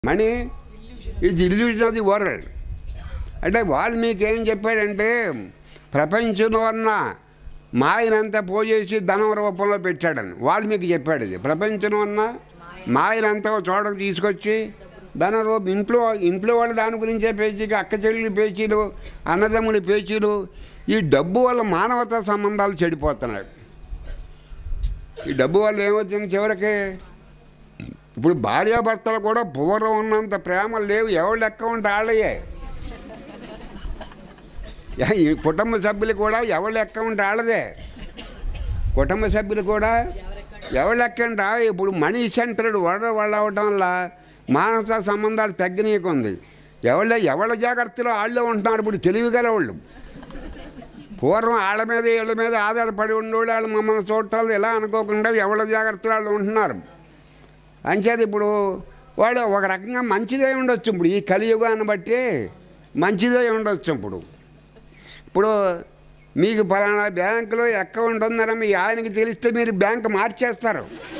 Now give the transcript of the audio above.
money it's illusion of the world అంటే వాల్మీకి ఏం చెప్పాడంటే ప్రపంచంలో ఉన్న మాయనంతా పోజేసి ధనం రూపంలో పెట్టాడని వాల్మీకి చెప్పాడు ఇది ప్రపంచంలో ఉన్న మాయనంతా ఒక చోటకు తీసుకొచ్చి ధన రూపం ఇంట్లో ఇంట్లో వాళ్ళు దాని గురించే పేచీలు అక్క చెల్లెలు పేచీలు అన్నదమ్ముల పేచీలు ఈ డబ్బు వల్ల మానవతా సంబంధాలు చెడిపోతున్నాయి ఈ డబ్బు వల్ల ఏమొచ్చింది చివరికి ఇప్పుడు భార్యాభర్తలు కూడా పూర్వం ఉన్నంత ప్రేమ లేవు ఎవరు లెక్క ఉంటే వాళ్ళయ్యే యా- ఈ కుటుంబ సభ్యులు కూడా ఎవరు లెక్క ఉంటే వాళ్ళదే కుటుంబ సభ్యులు కూడా ఎవరు లెక్క ఉంటే ఇప్పుడు మనీ సెంటర్డ్ వడ వాళ్ళు అవడం వల్ల మానవ సంబంధాలు తగ్గినీకుంది ఎవళ్ళ ఎవళ్ళ జాగ్రత్తలో వాళ్ళే ఉంటున్నారు ఇప్పుడు తెలివిగల వాళ్ళు పూర్వం వాళ్ళ మీద వీళ్ళ మీద ఆధారపడి ఉండేవాళ్ళు వాళ్ళు మమ్మల్ని చూడటాలు ఇలా అనుకోకుండా ఎవళ్ళ జాగ్రత్తలు వాళ్ళు ఉంటున్నారు అంచేది ఇప్పుడు వాడు ఒక రకంగా మంచిదే ఉండొచ్చు ఇప్పుడు ఈ కలియుగాన్ని బట్టి మంచిదే ఉండొచ్చు ఇప్పుడు ఇప్పుడు మీకు పలానా బ్యాంకులో అకౌంట్ ఉందని మీ ఆయనకి తెలిస్తే మీరు బ్యాంక్ మార్చేస్తారు